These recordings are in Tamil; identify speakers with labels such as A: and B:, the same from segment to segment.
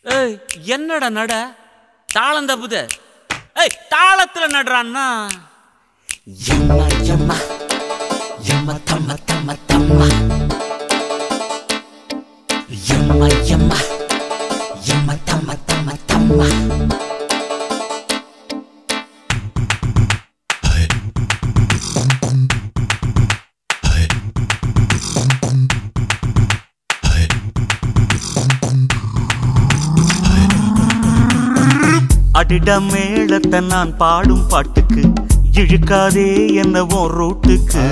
A: ஏய் என்னடா நட தாளம் தப்புது ஏய் தாளத்துல நடுறான்னா
B: எம்மா எம்மா எம்மா தம்ம தம்ம தம்மா எம்மா எம்மா எம்மா தம்ம தம்ம தம்மா
C: அடிட மேளத்தை நான் பாடும் பாட்டுக்கு இழுக்காதே என்னவோ ரூட்டுக்கு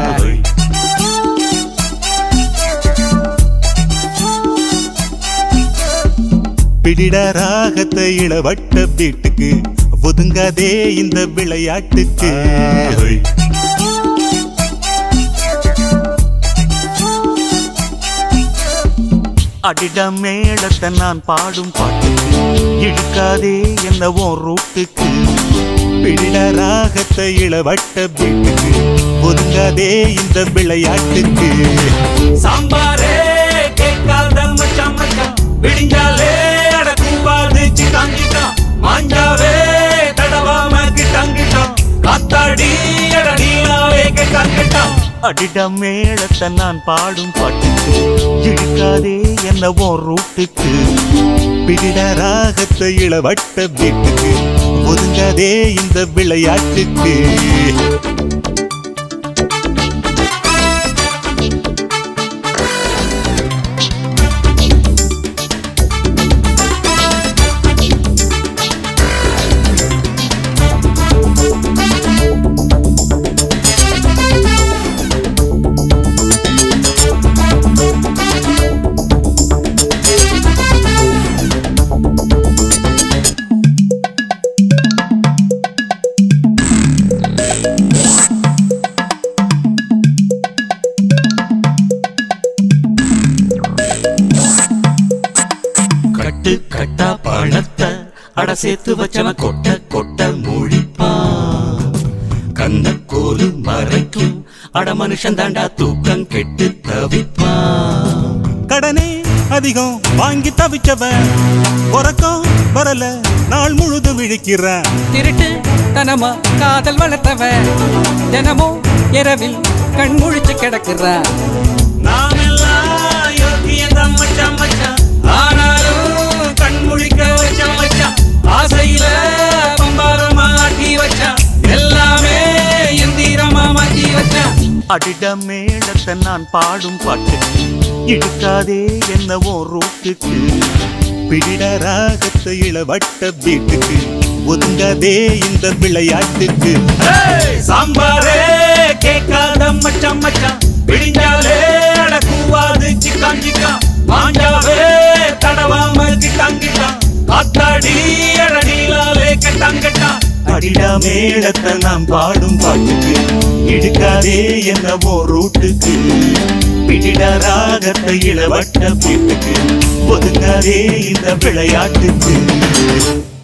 C: பிடிட ராகத்தை இளவட்ட வீட்டுக்கு ஒதுங்காதே இந்த விளையாட்டுக்கு அடிட மேளத்தை நான் பாடும் பாட்டுக்கு இழுக்காதே என்னவோ ரூட்டுக்கு பிடிட ராகத்தை இளவட்ட வீட்டுக்கு ஒதுங்காதே இந்த விளையாட்டுக்கு
A: சாம்பாரே கேட்காத மச்சான் மச்சான் விடிஞ்சாலே அட கூவாது சிக்கான் சிக்கான் மாஞ்சாவே தடவாம கிட்டான் கிட்டான் காத்தாடி அட நீலாவே கேட்டான் கேட்டான்
C: அடிட மேளத்தை நான் பாடும் பாட்டுக்கு இழுக்காதே என்னவோ ரூட்டுக்கு பிடிட ராகத்தை இளவட்ட வீட்டுக்கு ஒதுங்காதே இந்த விளையாட்டுக்கு கட்டு கட்டா பழத்தை அட சேர்த்து வச்சவன் கொட்ட கொட்ட மூழிப்பான் கண்ண கோலு மறைக்கும் அட மனுஷன் தாண்டா தூக்கம் கெட்டு தவிப்பான் கடனே அதிகம் வாங்கி தவிச்சவன் உறக்கம் வரல நாள் முழுதும் விழிக்கிறான்
D: திருட்டு தனமா காதல் வளர்த்தவன் தினமும் இரவில் கண் முழிச்சு கிடக்குறா
A: நாமெல்லாம் யோக்கியதான் மச்சான் மச்சான் ஆனாலும் கண் முழிக்க வச்சான் மச்சான் ஆசையில பம்பாரமா ஆட்டி வச்சான் எல்லாமே எந்திரமா மாட்டி வச்சான்
C: அடிட மேளத்தை நான் பாடும் பாட்டுக்கு இழுக்காதே என்னவோ ரூட்டுக்கு பிடிட ராகத்தை இளவட்ட வீட்டுக்கு ஒதுங்காதே இந்த விளையாட்டுக்கு
A: ஏய், சாம்பாரே கேட்காத மச்சான் மச்சான் விடிஞ்சாலே அட கூவாது சிக்கான் சிக்கான் மாஞ்சாவே தடவாம கிட்டான் கிட்டான் காத்தாடி அட நீலாவே கெட்டான் கெட்டான்
C: அடிட மேளத்தை நான் பாடும் பாட்டுக்கு இழுக்காதே என்னவோ ரூட்டுக்கு பிடிட ராகத்தை இளவட்ட வீட்டுக்கு ஒதுங்காதே இந்த விளையாட்டுக்கு